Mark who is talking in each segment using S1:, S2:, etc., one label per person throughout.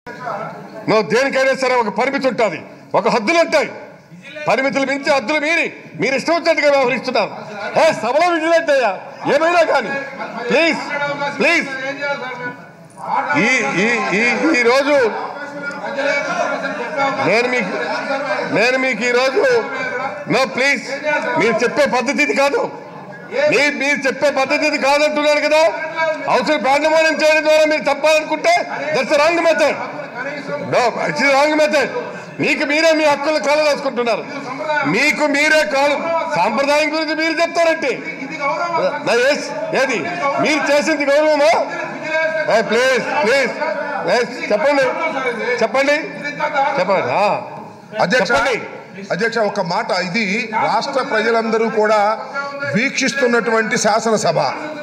S1: నువ్వు దేనికైనా సరే ఒక పరిమితి ఉంటుంది ఒక హద్దులు ఉంటాయి పరిమితులు మించి హద్దులు మీరి మీరు ఇష్టం వచ్చినట్టుగా వ్యవహరిస్తున్నారు ఏ సభలో విజిలెంట్ అయ్యా ఏమైనా కానీ ప్లీజ్ ప్లీజ్ ఈ ఈ ఈ ఈ రోజు నేను మీకు నేను మీకు ఈ రోజు నో ప్లీజ్ మీరు చెప్పే పద్ధతి ఇది కాదు మీరు మీరు చెప్పే పద్ధతి ఇది కాదంటున్నాను కదా అవసరం ప్రాణమానం చేయడం ద్వారా మీరు తప్పాలనుకుంటే that's wrong method no it's wrong method మీకు మీరే మీ హక్కులు కాలు రాసుకుంటున్నారు మీకు మీరే కాలు సాంప్రదాయం గురించి మీరు చెప్తారంటే నా yes, ఏది మీరు చేసింది గౌరవమా ప్లీజ్ ప్లీజ్ చెప్పండి చెప్పండి చెప్పండి ఆ.
S2: అధ్యక్ష
S1: చెప్పండి
S2: అధ్యక్ష ఒక మాట ఇది రాష్ట్ర ప్రజలందరూ కూడా వీక్షిస్తున్నటువంటి శాసనసభ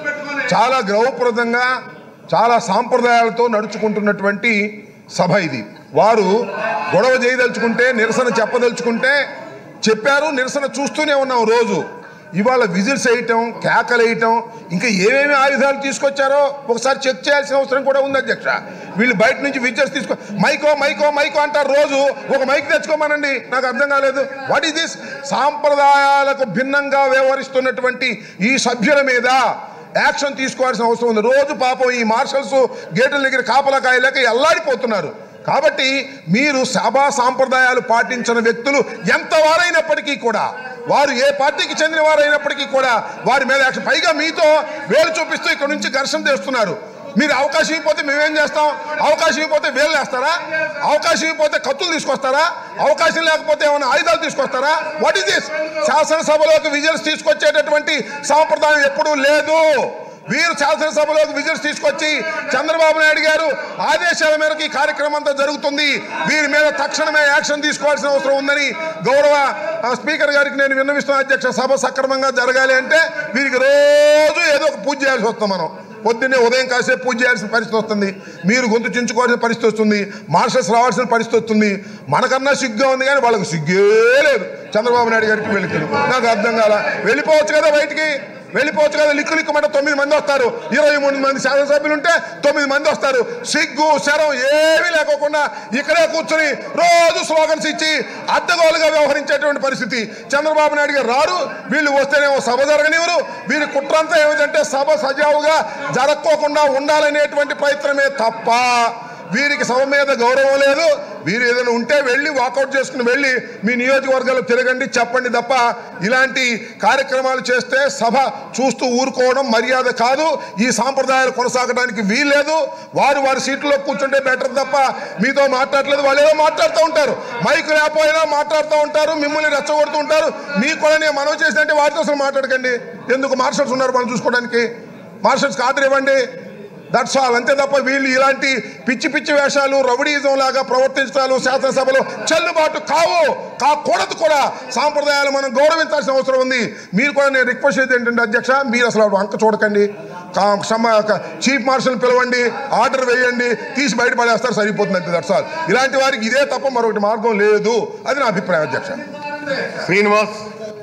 S2: చాలా గౌరవప్రదంగా చాలా సాంప్రదాయాలతో నడుచుకుంటున్నటువంటి సభ ఇది వారు గొడవ చేయదలుచుకుంటే నిరసన చెప్పదలుచుకుంటే చెప్పారు నిరసన చూస్తూనే ఉన్నాం రోజు ఇవాళ విజిల్స్ వేయటం కేకలేయటం ఇంకా ఏమేమి ఆయుధాలు తీసుకొచ్చారో ఒకసారి చెక్ చేయాల్సిన అవసరం కూడా ఉంది అధ్యక్ష వీళ్ళు బయట నుంచి విజిల్స్ తీసుకో మైకో మైకో మైకో అంటారు రోజు ఒక మైక్ తెచ్చుకోమనండి నాకు అర్థం కాలేదు వాట్ ఈస్ దిస్ సాంప్రదాయాలకు భిన్నంగా వ్యవహరిస్తున్నటువంటి ఈ సభ్యుల మీద యాక్షన్ తీసుకోవాల్సిన అవసరం ఉంది రోజు పాపం ఈ మార్షల్స్ గేట్ల దగ్గర కాపలా కాయలేక ఎల్లాడిపోతున్నారు కాబట్టి మీరు సభా సాంప్రదాయాలు పాటించిన వ్యక్తులు ఎంత వారైనప్పటికీ కూడా వారు ఏ పార్టీకి చెందిన వారైనప్పటికీ కూడా వారి మీద యాక్షన్ పైగా మీతో వేలు చూపిస్తూ ఇక్కడ నుంచి ఘర్షణ చేస్తున్నారు మీరు అవకాశం ఇవ్వకపోతే మేమేం చేస్తాం అవకాశం ఇవ్వకపోతే వేలు వేస్తారా అవకాశం ఇవ్వకపోతే కత్తులు తీసుకొస్తారా అవకాశం లేకపోతే ఏమైనా ఆయుధాలు తీసుకొస్తారా వాట్ ఇస్ దిస్ శాసనసభలోకి విజిల్స్ తీసుకొచ్చేటటువంటి సాంప్రదాయం ఎప్పుడూ లేదు వీరు శాసనసభలోకి విజిల్స్ తీసుకొచ్చి చంద్రబాబు నాయుడు గారు ఆదేశాల మేరకు ఈ కార్యక్రమం అంతా జరుగుతుంది వీరి మీద తక్షణమే యాక్షన్ తీసుకోవాల్సిన అవసరం ఉందని గౌరవ ఆ, స్పీకర్ గారికి నేను విన్నవిస్తున్న అధ్యక్ష సభ సక్రమంగా జరగాలి అంటే వీరికి రోజు ఏదో ఒక పూజ చేయాల్సి వస్తాం మనం పొద్దున్నే ఉదయం కాసేపు పూజ చేయాల్సిన పరిస్థితి వస్తుంది మీరు గొంతు చించుకోవాల్సిన పరిస్థితి వస్తుంది మార్షల్స్ రావాల్సిన పరిస్థితి వస్తుంది మనకన్నా సిగ్గుగా ఉంది కానీ వాళ్ళకి సిగ్గే లేదు చంద్రబాబు నాయుడు గారికి వెళుతుంది నాకు అర్థం కాల వెళ్ళిపోవచ్చు కదా బయటికి వెళ్ళిపోవచ్చు కదా లిక్కు లిక్కుమంటే తొమ్మిది మంది వస్తారు ఇరవై మూడు మంది శాసనసభ్యులు ఉంటే తొమ్మిది మంది వస్తారు సిగ్గు శరం ఏమీ లేకోకుండా ఇక్కడే కూర్చొని రోజు స్లోగన్స్ ఇచ్చి అడ్డగోలుగా వ్యవహరించేటువంటి పరిస్థితి చంద్రబాబు నాయుడు గారు రారు వీళ్ళు వస్తేనేమో సభ జరగనివ్వరు వీరి కుట్రంతా ఏమిటంటే సభ సజావుగా జరక్కోకుండా ఉండాలనేటువంటి ప్రయత్నమే తప్ప వీరికి సభ మీద గౌరవం లేదు వీరు ఏదైనా ఉంటే వెళ్ళి వాకౌట్ చేసుకుని వెళ్ళి మీ నియోజకవర్గాల్లో తిరగండి చెప్పండి తప్ప ఇలాంటి కార్యక్రమాలు చేస్తే సభ చూస్తూ ఊరుకోవడం మర్యాద కాదు ఈ సాంప్రదాయాలు కొనసాగడానికి వీల్లేదు వారు వారి సీట్లో కూర్చుంటే బెటర్ తప్ప మీతో మాట్లాడలేదు వాళ్ళు ఏదో మాట్లాడుతూ ఉంటారు మైక్ లేకపోయినా మాట్లాడుతూ ఉంటారు మిమ్మల్ని రెచ్చగొడుతూ ఉంటారు మీకు కూడా నేను మనవి చేసినట్టే వారితో అసలు మాట్లాడకండి ఎందుకు మార్షల్స్ ఉన్నారు మనం చూసుకోవడానికి మార్షల్స్కి ఆర్డర్ ఇవ్వండి దట్స్ ఆల్ అంతే తప్ప వీళ్ళు ఇలాంటి పిచ్చి పిచ్చి వేషాలు రౌడీజం లాగా ప్రవర్తించడాలు శాసనసభలో చెల్లుబాటు కావు కాకూడదు కూడా సాంప్రదాయాలు మనం గౌరవించాల్సిన అవసరం ఉంది మీరు కూడా నేను రిక్వెస్ట్ చేసేది ఏంటంటే అధ్యక్ష మీరు అసలు ఆవిడ వంక చూడకండి కా- సమ- క- చీఫ్ మార్షల్ పిలవండి ఆర్డర్ వేయండి తీసి బయట పడేస్తారు సరిపోతుంది అంతే దట్స్ ఆల్ ఇలాంటి వారికి ఇదే తప్ప మరొకటి మార్గం లేదు అది నా అభిప్రాయం అధ్యక్ష
S1: శ్రీనివాస్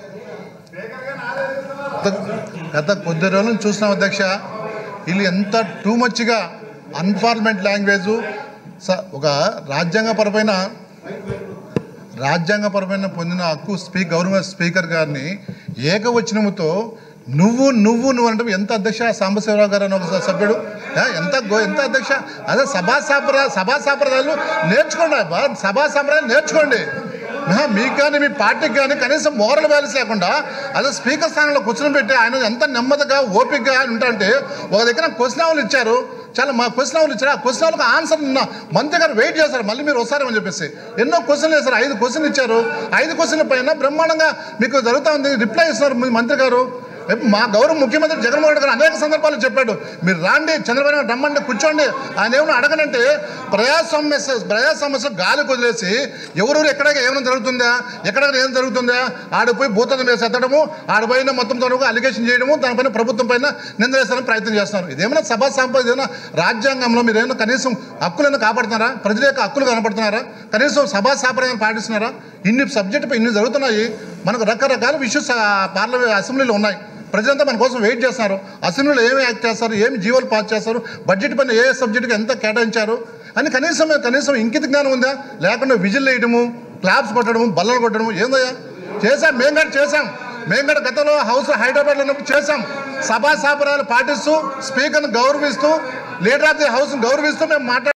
S3: గత- గత కొద్ది రోజుల నుంచి చూస్తున్నాం అధ్యక్ష వీళ్ళు ఎంత టూ మచ్గా అన్పార్లమెంట్ లాంగ్వేజ్ ఒక రాజ్యాంగపరమైన రాజ్యాంగపరమైన పొందిన హక్కు స్పీ గౌరవ స్పీకర్ గారిని ఏకవచనముతో నువ్వు నువ్వు నువ్వు అంటే ఎంత అధ్యక్ష సాంబశివరావు గారు అని ఒక సభ్యుడు ఆ, ఎంత గో- ఎంత అధ్యక్ష అదే సభా సాంప్రదాయ సభా సాంప్రదాయాలు నేర్చుకోండి అబ్బా. సభా సాంప్రదాయాలు నేర్చుకోండి ఆహా, మీకు కానీ మీ పార్టీకి కానీ కనీసం మోరల్ వాల్యూస్ లేకుండా అదే స్పీకర్ స్థానంలో కూర్చొని పెట్టి ఆయన ఎంత నెమ్మదిగా ఓపికగా ఆయన ఉంటారంటే ఒక దగ్గర క్వశ్చన్ అవలు ఇచ్చారు చాలా మా క్వశ్చన్ అవలు ఇచ్చారు ఆ క్వశ్చన్ అవలకు ఆన్సర్ నిన్న మంత్రి గారు వెయిట్ చేశారు మళ్ళీ మీరు వస్తారని చెప్పేసి ఎన్నో క్వశ్చన్లు వేశారు ఐదు క్వశ్చన్లు ఇచ్చారు ఐదు క్వశ్చన్ల పైన బ్రహ్మాండంగా మీకు జరుగుతూ ఉంది రిప్లై ఇస్తున్నారు మీ మంత్రి గారు మా గౌరవ ముఖ్యమంత్రి జగన్మోహన్ రెడ్డి గారు అనేక సందర్భాలు చెప్పాడు మీరు రాండి చంద్రబాబు నాయుడు రమ్మండి కూర్చోండి ఆయన ఏమైనా అడగనంటే ప్రజా సమస్య ప్రజా సమస్య గాలి వదిలేసి ఎవరెవరు ఎక్కడ ఏమైనా జరుగుతుందా ఎక్కడ ఏం జరుగుతుందా ఆడిపోయి భూతత్వం వేసి ఎత్తడము ఆడిపోయిన మొత్తం తనకు అలిగేషన్ చేయడము దానిపైన ప్రభుత్వం పైన నింద వేస్తారని ప్రయత్నం చేస్తున్నారు ఇదేమైనా సభా సంపద ఏదైనా రాజ్యాంగంలో మీరు ఏమైనా కనీసం హక్కులను కాపాడుతున్నారా ప్రజల యొక్క హక్కులు కనపడుతున్నారా కనీసం సభా సాంప్రదాయం పాటిస్తున్నారా ఇన్ని సబ్జెక్టు ఇన్ని జరుగుతున్నాయి మనకు రకరకాల ఇష్యూస్ పార్లమెంట్ అసెంబ్లీలో ఉన్నాయి ప్రజలంతా మన కోసం వెయిట్ చేస్తున్నారు అసెంబ్లీలో ఏమి యాక్ట్ చేస్తారు ఏమి జీవోలు పాస్ చేస్తారు బడ్జెట్ పైన ఏ సబ్జెక్టుకి ఎంత కేటాయించారు అని కనీసం కనీసం ఇంకిత జ్ఞానం ఉందా లేకుండా విజిల్ వేయడము క్లాప్స్ కొట్టడము బల్లలు కొట్టడము ఏందయ్యా చేశాం మేము కూడా చేశాం మేము కూడా గతంలో హౌస్ హైదరాబాద్లో ఉన్నప్పుడు చేశాం సభా సాపరాలు పాటిస్తూ స్పీకర్ను గౌరవిస్తూ లీడర్ ఆఫ్ ది హౌస్ను గౌరవిస్తూ మేము మాట్లాడు